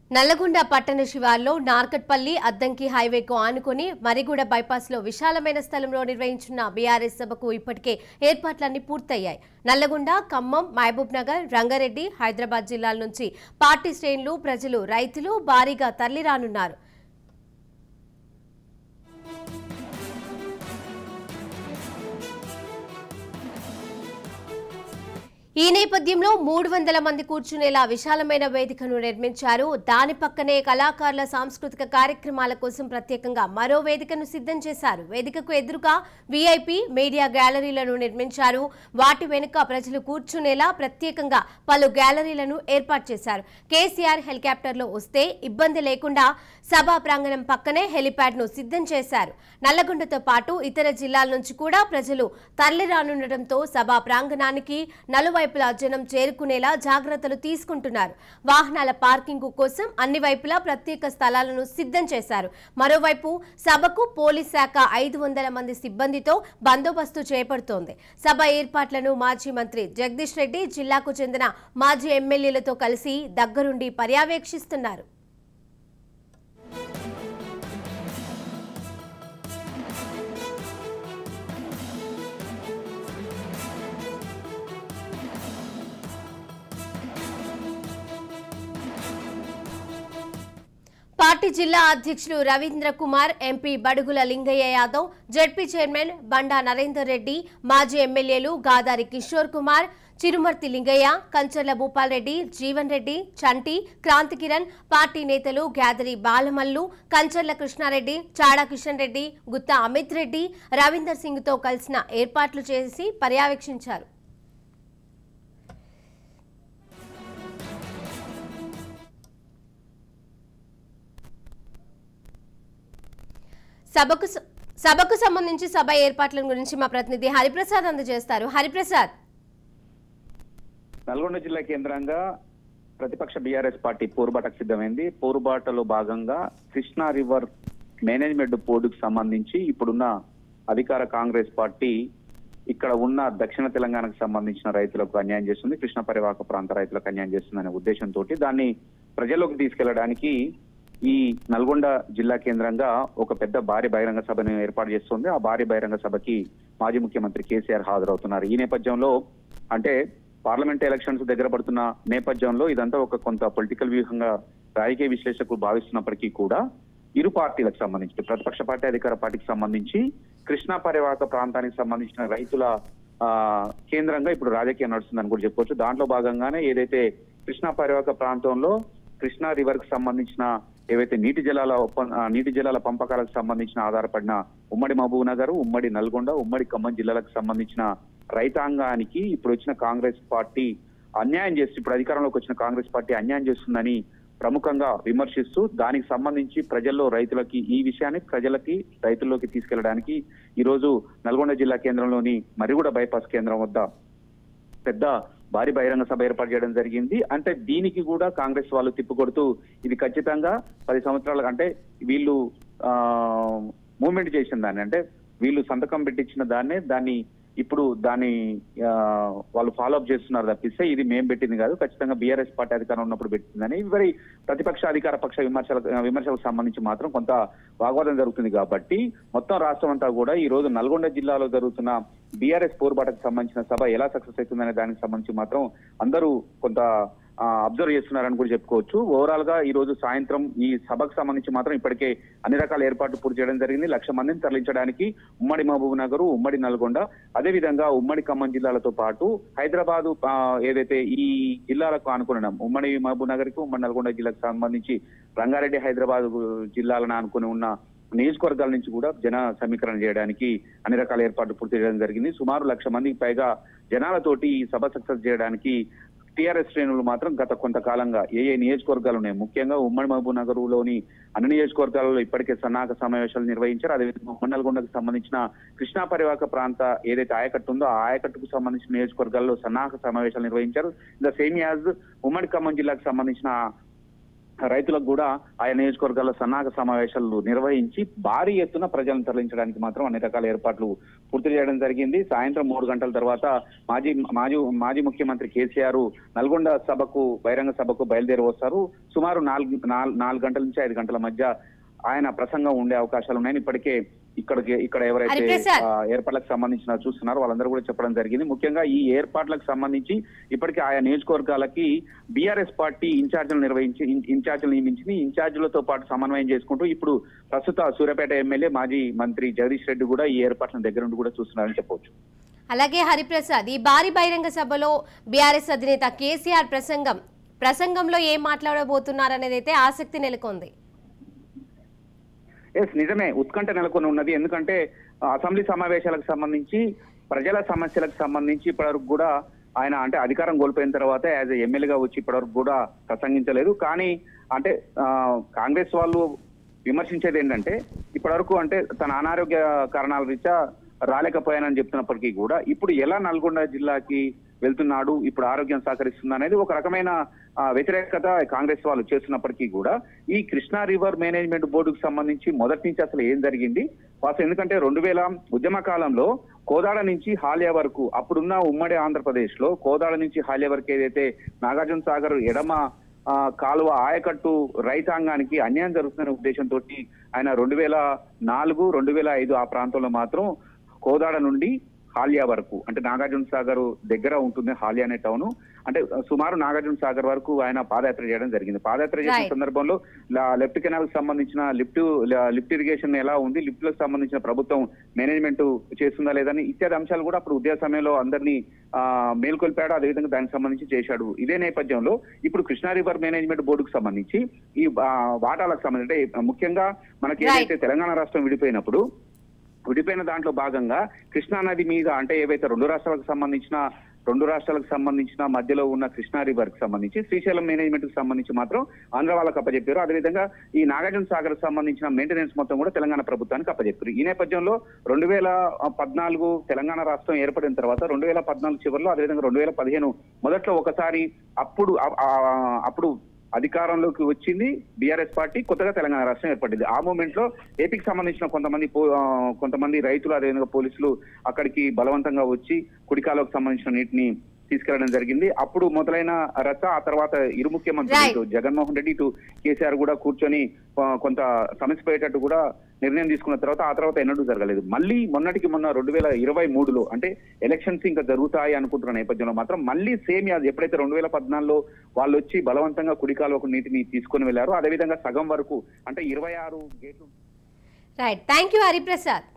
నల్లగొండ పట్టణ శివార్లో నార్కట్పల్లి అద్దంకి హైవేకు ఆనుకుని మరిగూడ బైపాస్లో విశాలమైన స్థలంలో నిర్వహించిన బీఆర్ఎస్ సభకు ఇప్పటికే ఏర్పాట్లన్నీ పూర్తయ్యాయి నల్లగొండ ఖమ్మం మహబూబ్ నగర్ రంగారెడ్డి హైదరాబాద్ జిల్లాల నుంచి పార్టీ శ్రేణులు ప్రజలు రైతులు భారీగా తరలిరానున్నారు ఈ నేపథ్యంలో మూడు వందల మంది కూర్చునేలా విశాలమైన వేదికను నిర్మించారు దాని పక్కనే కళాకారుల సాంస్కృతిక కార్యక్రమాల కోసం ప్రత్యేకంగా మరో వేదికను సిద్ధం చేశారు వేదికకు ఎదురుగా వీఐపీ మీడియా గ్యాలరీలను నిర్మించారు వాటి వెనుక ప్రజలు కూర్చునేలా ప్రత్యేకంగా పలు గ్యాలరీలను ఏర్పాటు చేశారు కేసీఆర్ హెలికాప్టర్లో వస్తే ఇబ్బంది లేకుండా సభా ప్రాంగణం పక్కనే హెలిప్యాడ్ ను సిద్ధం చేశారు నల్లగొండతో పాటు ఇతర జిల్లాల నుంచి కూడా ప్రజలు తరలిరానుండటంతో సభా ప్రాంగణానికి నలువైపులా జనం చేరుకునేలా జాగ్రత్తలు తీసుకుంటున్నారు వాహనాల పార్కింగ్ కోసం అన్ని వైపులా ప్రత్యేక స్థలాలను సిద్ధం చేశారు మరోవైపు సభకు పోలీస్ శాఖ ఐదు వందల మంది సిబ్బందితో బందోబస్తు చేపడుతోంది సభ ఏర్పాట్లను మాజీ మంత్రి జగదీష్ రెడ్డి జిల్లాకు చెందిన మాజీ ఎమ్మెల్యేలతో కలిసి దగ్గరుండి పర్యవేక్షిస్తున్నారు పార్టీ జిల్లా అధ్యక్షులు Ravindra Kumar MP Badugula Lingaiah Yadav ZP chairman Banda Narender Reddy మాజీ ఎమ్మెల్యేలు గాదారి కిషోర్ కుమార్ చిరుమర్తి లింగయ్య కంచర్ల భూపాల్ రెడ్డి జీవన్ రెడ్డి చంటి క్రాంతి కిరణ్ పార్టీ నేతలు గ్యాదరి బాలమల్లు కంచర్ల కృష్ణారెడ్డి చాడా కిషన్ రెడ్డి గుత్తా అమిత్ రెడ్డి రవీందర్ సింగ్ తో కలిసిన ఏర్పాట్లు చేసి పర్యవేక్షించారు సభకు స- సభకు సంబంధించి సభ ఏర్పాట్ల గురించి మా ప్రతినిధి హరిప్రసాద్ అందజేస్తారు హరిప్రసాద్ నల్గొండ జిల్లా కేంద్రంగా ప్రతిపక్ష బీఆర్ఎస్ పార్టీ పోరుబాటకు సిద్ధమైంది పోరుబాటలో భాగంగా కృష్ణా రివర్ మేనేజ్మెంట్ బోర్డుకు సంబంధించి ఇప్పుడున్న అధికార కాంగ్రెస్ పార్టీ ఇక్కడ ఉన్న దక్షిణ తెలంగాణకు సంబంధించిన రైతులకు అన్యాయం చేస్తుంది కృష్ణ పరివాహక ప్రాంత రైతులకు అన్యాయం చేస్తుందనే ఉద్దేశంతో దాన్ని ప్రజల్లోకి తీసుకెళ్లడానికి ఈ నల్గొండ జిల్లా కేంద్రంగా ఒక పెద్ద భారీ బహిరంగ సభను ఏర్పాటు చేస్తుంది ఆ భారీ బహిరంగ సభకి మాజీ ముఖ్యమంత్రి కేసీఆర్ హాజరవుతున్నారు ఈ నేపథ్యంలో అంటే పార్లమెంట్ ఎలక్షన్స్ దగ్గర పడుతున్న నేపథ్యంలో ఇదంతా ఒక కొంత పొలిటికల్ వ్యూహంగా రాజకీయ విశ్లేషకులు భావిస్తున్నప్పటికీ కూడా ఇరు పార్టీలకు సంబంధించి ప్రతిపక్ష పార్టీ అధికార పార్టీకి సంబంధించి కృష్ణా పరివాహక ప్రాంతానికి సంబంధించిన రైతుల ఆ, కేంద్రంగా ఇప్పుడు రాజకీయం నడుస్తుందని కూడా చెప్పొచ్చు దాంట్లో భాగంగానే ఏదైతే కృష్ణా పరివాహక ప్రాంతంలో కృష్ణా రివర్ కు సంబంధించిన ఏవైతే నీటి జలాల ఒప్పంద ఆ, నీటి జలాల పంపకాలకు సంబంధించిన ఆధారపడిన ఉమ్మడి మహబూబ్ నగర్ ఉమ్మడి నల్గొండ ఉమ్మడి ఖమ్మం జిల్లాలకు సంబంధించిన రైతాంగానికి ఇప్పుడు వచ్చిన కాంగ్రెస్ పార్టీ అన్యాయం చేస్తుంది ఇప్పుడు అధికారంలోకి వచ్చిన కాంగ్రెస్ పార్టీ అన్యాయం చేస్తుందని ప్రముఖంగా విమర్శిస్తూ దానికి సంబంధించి ప్రజల్లో రైతులకి ఈ విషయాన్ని ప్రజలకి రైతుల్లోకి తీసుకెళ్లడానికి ఈ రోజు నల్గొండ జిల్లా కేంద్రంలోని మరిగూడ బైపాస్ కేంద్రం వద్ద పెద్ద భారీ బహిరంగ సభ ఏర్పాటు చేయడం జరిగింది అంటే దీనికి కూడా కాంగ్రెస్ వాళ్ళు తిప్పుకొడుతూ ఇది ఖచ్చితంగా పది సంవత్సరాల అంటే వీళ్ళు ఆ మూవ్మెంట్ చేసిన దాన్ని అంటే వీళ్ళు సంతకం పెట్టించిన దాన్నే దాన్ని ఇప్పుడు దాన్ని ఆ, వాళ్ళు ఫాలో అప్ చేస్తున్నారు తప్పిస్తే ఇది మేం పెట్టింది కాదు ఖచ్చితంగా బీఆర్ఎస్ పార్టీ అధికారం ఉన్నప్పుడు పెట్టిందని మరి ప్రతిపక్ష అధికార పక్ష విమర్శలకు విమర్శలకు సంబంధించి మాత్రం కొంత వాగ్వాదం జరుగుతుంది కాబట్టి మొత్తం రాష్ట్రం అంతా కూడా ఈ రోజు నల్గొండ జిల్లాలో జరుగుతున్న బీఆర్ఎస్ పోరుబాటుకు సంబంధించిన సభ ఎలా సక్సెస్ అవుతుందనే దానికి సంబంధించి మాత్రం అందరూ కొంత అబ్జర్వ్ చేస్తున్నారని కూడా చెప్పుకోవచ్చు ఓవరాల్ గా ఈ రోజు సాయంత్రం ఈ సభకు సంబంధించి మాత్రం ఇప్పటికే అన్ని రకాల ఏర్పాట్లు పూర్తి చేయడం జరిగింది లక్ష మందిని తరలించడానికి ఉమ్మడి మహబూబ్ నగర్ ఉమ్మడి నల్గొండ అదే విధంగా ఉమ్మడి ఖమ్మం జిల్లాలతో పాటు హైదరాబాద్ ఏదైతే ఈ జిల్లాలకు ఆనుకుని ఉమ్మడి మహబూబ్ నగర్ కి ఉమ్మడి నల్గొండ జిల్లాకు సంబంధించి రంగారెడ్డి హైదరాబాద్ జిల్లాలను ఆనుకుని ఉన్న నియోజకవర్గాల నుంచి కూడా జన సమీకరణ చేయడానికి అన్ని రకాల ఏర్పాట్లు పూర్తి చేయడం జరిగింది సుమారు లక్ష మందికి పైగా జనాలతోటి ఈ సభ సక్సెస్ చేయడానికి టీఆర్ఎస్ శ్రేణులు మాత్రం గత కొంతకాలంగా ఏ ఏ నియోజకవర్గాలు ఉన్నాయి ముఖ్యంగా ఉమ్మడి మహబూబ్ నగర్ లోని అన్ని నియోజకవర్గాలలో ఇప్పటికే సన్నాహక సమావేశాలు నిర్వహించారు అదేవిధంగా ఉమ్మడి నల్గొండకు సంబంధించిన కృష్ణా పరివాహక ప్రాంత ఏదైతే ఆయకట్టు ఉందో ఆ ఆయకట్టుకు సంబంధించిన నియోజకవర్గాల్లో సన్నాహక సమావేశాలు నిర్వహించారు ద సేమ్ యాజ్ ఉమ్మడి ఖమ్మం జిల్లాకు సంబంధించిన రైతులకు కూడా ఆయా నియోజకవర్గాల్లో సన్నాహక సమావేశాలు నిర్వహించి భారీ ఎత్తున ప్రజలను తరలించడానికి మాత్రం అన్ని రకాల ఏర్పాట్లు పూర్తి చేయడం జరిగింది సాయంత్రం మూడు గంటల తర్వాత మాజీ మాజీ మాజీ ముఖ్యమంత్రి కేసీఆర్ నల్గొండ సభకు బహిరంగ సభకు బయలుదేరి వస్తారు సుమారు నాలుగు నాలుగు నాలుగు గంటల నుంచి ఐదు గంటల మధ్య ఆయన ప్రసంగం ఉండే అవకాశాలు ఉన్నాయని ఇప్పటికే ఇక్కడికి ఇక్కడ ఎవరైతే హరిప్రసాద్. ఆ, ఏర్పాట్లకు సంబంధించిన చూస్తున్నారో వాళ్ళందరూ కూడా చెప్పడం జరిగింది ముఖ్యంగా ఈ ఏర్పాట్లకు సంబంధించి ఇప్పటికే ఆయా నియోజకవర్గాలకి బీఆర్ఎస్ పార్టీ ఇన్ఛార్జీలు నిర్వహించి ఇన్- ఇన్ఛార్జీలు నియమించింది ఇన్ఛార్జీలతో పాటు సమన్వయం చేసుకుంటూ ఇప్పుడు ప్రస్తుత సూర్యాపేట ఎమ్మెల్యే మాజీ మంత్రి జగదీష్ రెడ్డి కూడా ఈ ఏర్పాట్లను దగ్గర నుండి కూడా చూస్తున్నారని చెప్పవచ్చు అలాగే హరిప్రసాద్ ఈ భారీ బహిరంగ సభలో బీఆర్ఎస్ అధినేత కేసీఆర్ ప్రసంగం ప్రసంగంలో ఏం మాట్లాడబోతున్నారనేది అయితే ఆసక్తి నెలకొంది ఎస్ నిజమే ఉత్కంఠ నెలకొని ఉన్నది ఎందుకంటే ఆ, అసెంబ్లీ సమావేశాలకు సంబంధించి ప్రజల సమస్యలకు సంబంధించి ఇప్పటివరకు కూడా ఆయన అంటే అధికారం కోల్పోయిన తర్వాత యాజ్ ఎమ్మెల్యేగా వచ్చి ఇప్పటివరకు కూడా ప్రసంగించలేదు కానీ అంటే ఆ, కాంగ్రెస్ వాళ్ళు విమర్శించేది ఏంటంటే ఇప్పటివరకు అంటే తన అనారోగ్య కారణాల రీత్యా రాలేకపోయానని చెప్తున్నప్పటికీ కూడా ఇప్పుడు ఎలా నల్గొండ జిల్లాకి వెళ్తున్నాడు ఇప్పుడు ఆరోగ్యం సహకరిస్తుంది అనేది ఒక రకమైన ఆ, వ్యతిరేకత కాంగ్రెస్ వాళ్ళు చేస్తున్నప్పటికీ కూడా ఈ కృష్ణా రివర్ మేనేజ్మెంట్ బోర్డుకు సంబంధించి మొదటి నుంచి అసలు ఏం జరిగింది వాస్తవం ఎందుకంటే రెండు వేల ఉద్యమ కాలంలో కోదాడ నుంచి హాలియా వరకు అప్పుడున్న ఉమ్మడి ఆంధ్రప్రదేశ్ లో కోదాడ నుంచి హాలియా వరకు ఏదైతే నాగార్జున సాగర్ ఎడమ ఆ, కాలువ ఆయకట్టు రైతాంగానికి అన్యాయం జరుగుతున్న ఉద్దేశంతో ఆయన రెండు వేల నాలుగు రెండు వేల ఐదు ఆ ప్రాంతంలో మాత్రం కోదాడ నుండి హాలియా వరకు అంటే నాగార్జున సాగర్ దగ్గర ఉంటుంది హాలియా అనే టౌన్ అంటే సుమారు నాగార్జున సాగర్ వరకు ఆయన పాదయాత్ర చేయడం జరిగింది పాదయాత్ర చేసిన Right. సందర్భంలో లా- లెఫ్ట్ కెనాల్ కి సంబంధించిన లిఫ్ట్ లా- లిఫ్ట్ ఇరిగేషన్ ఎలా ఉంది లిఫ్ట్ లకు సంబంధించిన ప్రభుత్వం మేనేజ్మెంట్ చేస్తుందా లేదని ఇత్యాది అంశాలు కూడా అప్పుడు ఉద్యోగ సమయంలో అందరినీ ఆ, మేల్కొల్పాడు అదేవిధంగా దానికి సంబంధించి చేశాడు ఇదే నేపథ్యంలో ఇప్పుడు కృష్ణా రివర్ మేనేజ్మెంట్ బోర్డుకు సంబంధించి ఈ ఆ, వాటాలకు సంబంధించి అంటే ముఖ్యంగా మనకి Right. ఏదైతే తెలంగాణ రాష్ట్రం విడిపోయినప్పుడు విడిపోయిన దాంట్లో భాగంగా కృష్ణా నది మీద అంటే ఏవైతే రెండు రాష్ట్రాలకు సంబంధించిన రెండు రాష్ట్రాలకు సంబంధించిన మధ్యలో ఉన్న కృష్ణా రివర్ కి సంబంధించి శ్రీశైలం మేనేజ్మెంట్ కి సంబంధించి మాత్రం ఆంధ్ర వాళ్ళకి అప్పచెప్పారు అదేవిధంగా ఈ నాగార్జున సాగర్ కి సంబంధించిన మెయింటెనెన్స్ మొత్తం కూడా తెలంగాణ ప్రభుత్వానికి అప్పచెప్పారు ఈ నేపథ్యంలో రెండు వేల పద్నాలుగు తెలంగాణ రాష్ట్రం ఏర్పడిన తర్వాత రెండు వేల పద్నాలుగు చివరిలో అదేవిధంగా రెండు వేల పదిహేను మొదట్లో ఒకసారి అప్పుడు ఆ- ఆ- అప్పుడు అధికారంలోకి వచ్చింది బీఆర్ఎస్ పార్టీ కొత్తగా తెలంగాణ రాష్ట్రం ఏర్పడింది ఆ మూమెంట్ లో ఏపీకి సంబంధించిన కొంతమంది పో- ఆ, కొంతమంది రైతులు అదేవిధంగా పోలీసులు అక్కడికి బలవంతంగా వచ్చి కుడికాలకు సంబంధించిన నీటిని తీసుకెళ్లడం జరిగింది అప్పుడు మొదలైన రచ్చ ఆ తర్వాత ఇరు ముఖ్యమంత్రులు Right. ఇటు జగన్మోహన్ రెడ్డి ఇటు కేసీఆర్ కూడా కూర్చొని ఆ, కొంత సమస్యపోయేటట్టు కూడా నిర్ణయం తీసుకున్న తర్వాత ఆ తర్వాత ఎన్నడూ జరగలేదు మళ్ళీ మొన్నటికి మొన్న రెండు వేల ఇరవై మూడులో అంటే ఎలక్షన్స్ ఇంకా జరుగుతాయి అనుకుంటున్న నేపథ్యంలో మాత్రం మళ్ళీ సేమ్ అది ఎప్పుడైతే రెండు వేల పద్నాలుగులో వాళ్ళు వచ్చి బలవంతంగా కుడికాలు ఒక నీటిని తీసుకొని వెళ్లారో అదేవిధంగా సగం వరకు అంటే ఇరవై ఆరు గేట్లు రైట్ థ్యాంక్ యూ హరిప్రసాద్